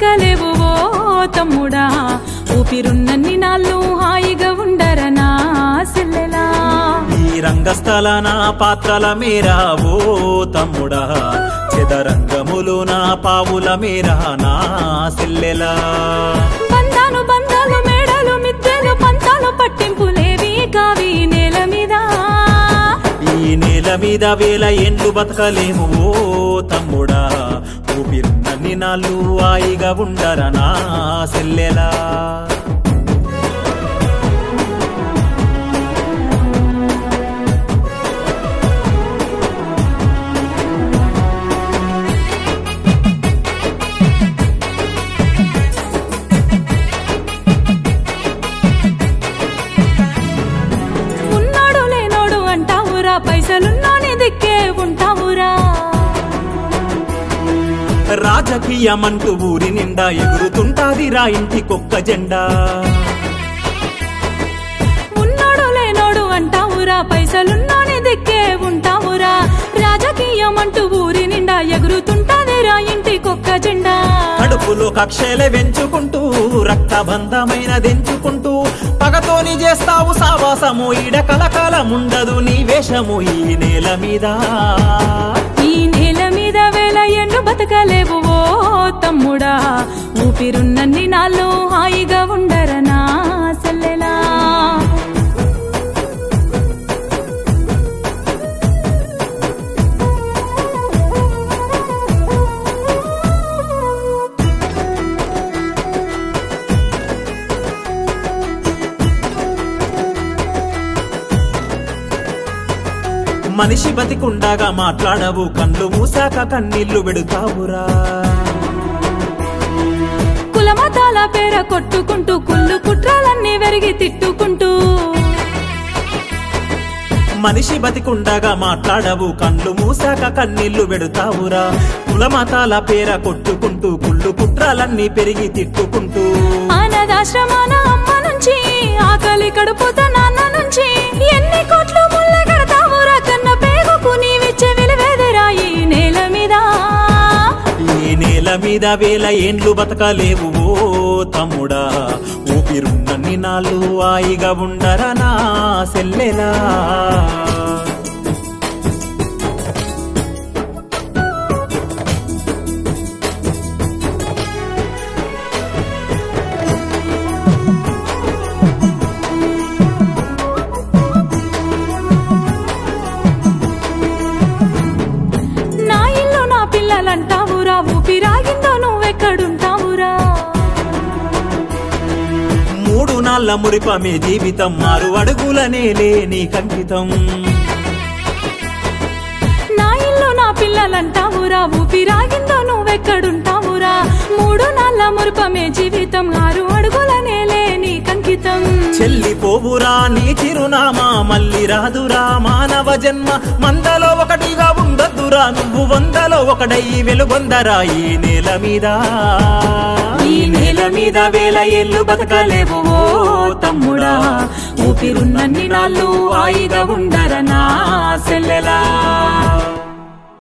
బతకలేవు ఓ తమ్ముడా ఊపిరున్నన్ని నాళ్ళు హాయిగా ఉండరనా సెల్లెలా ఈ రంగస్థల నా పాత్రల మేరా ఓ తమ్ముడా చెదరంగములు నా పావుల మేరా నా సెల్లెలా బంధాలు బంధాలు మేడలు మిద్దెలు పంతాలు పట్టింపులేవి కావి నేల మీద ఈ నేల మీద వేల ఎండ్లు బతకలేము ఓ తమ్ముడా ఊపిరున్నన్ని నాళ్ళు హాయిగా ఉండరా నా సెల్లెలా ఉన్నాడు లేనోడు అంటావురా పైసలున్నోని దిక్కే ఉంటావురా రాజకీయమంటూ ఊరి నిండా ఎగురుతుంటాది రా ఇంటికొక్క జెండా ఉన్నాడు లేనోడు అంటావురా పైసలున్నోని దిక్కే ఉంటావురా రాజకీయం అంటూ ఊరి నిండా ఎగురుతుంటాదిరా ఇంటికొక్క జెండా కడుపులో కక్షలే పెంచుకుంటూ రక్తబంధమైన దెంచుకుంటూ పగతోని చేస్తావు సావాసము ఈడ కలకాలముండదు నీ వేషము ఈ నేల మీద ఈ నేల మీద వేల ఎండు బతకలేవు ఓ తమ్ముడా ఊపిరున్నన్ని నాళ్ళు హాయిగా ఉండరనా సెల్లెలా మనిషి బతికుండగా మాట్లాడవు కళ్ళు మూసాక కన్నీళ్లు పెడతావురా కులమతాల పేర కొట్టుకుంటూ కుళ్ళు కుట్రాలన్నీ వెరిగి తిట్టుకుంటూ మనిషి బతికుండగా మాట్లాడవు కళ్ళు మూసాక కన్నీళ్లు పెడతావురా కులమతాల పేర కొట్టుకుంటూ కుళ్ళు కుట్రాలన్నీ పెరిగి తిట్టుకుంటూ అనాథాశ్రమాన అమ్మ నుంచి ఆకలి కడుపుత నాన్న నుంచి ఎన్ని కోట్లు ముళ్ళ కడతావురా కన్న పేగుకు నీవిచ్చే విలువేదిరా ఈ నేల మీద ఈ నేల మీద వేల ఏండ్లు బతకలేవు ఓ తమ్ముడా ఊపిరున్నన్ని నాళ్ళు హాయిగా ఉండరా నా సెల్లెలా నా ఇల్లు నా పిల్లలంటావురా ఊపిరాగిందో నువ్వెక్కడుంటావురా మూడు నాళ్ళ మురిపమే జీవితం మారు అడుగులనే లేని కంకితం నా ఇల్లు నా పిల్లలంటావురా ఊపిరాగిందో నువ్వెక్కడుంటావురా మూడు నాళ్ళ మురుపమే జీవితం ఆరు అడుగుల నేలే నీ కంకితం చెల్లిపోవురా నీ చిరునామా మళ్ళీ రాదురా మానవ జన్మ మందలో ఒకటిగా ఉండద్దురా నువ్వు వందలో ఒకడై వెలుగొందరా ఈ నేల మీద ఈ నేల మీద వేల ఏళ్ళు బతకలేవు ఓ తమ్ముడా ఊపిరున్నన్ని నాళ్ళు హాయిగా ఉండరనా సెల్లెలా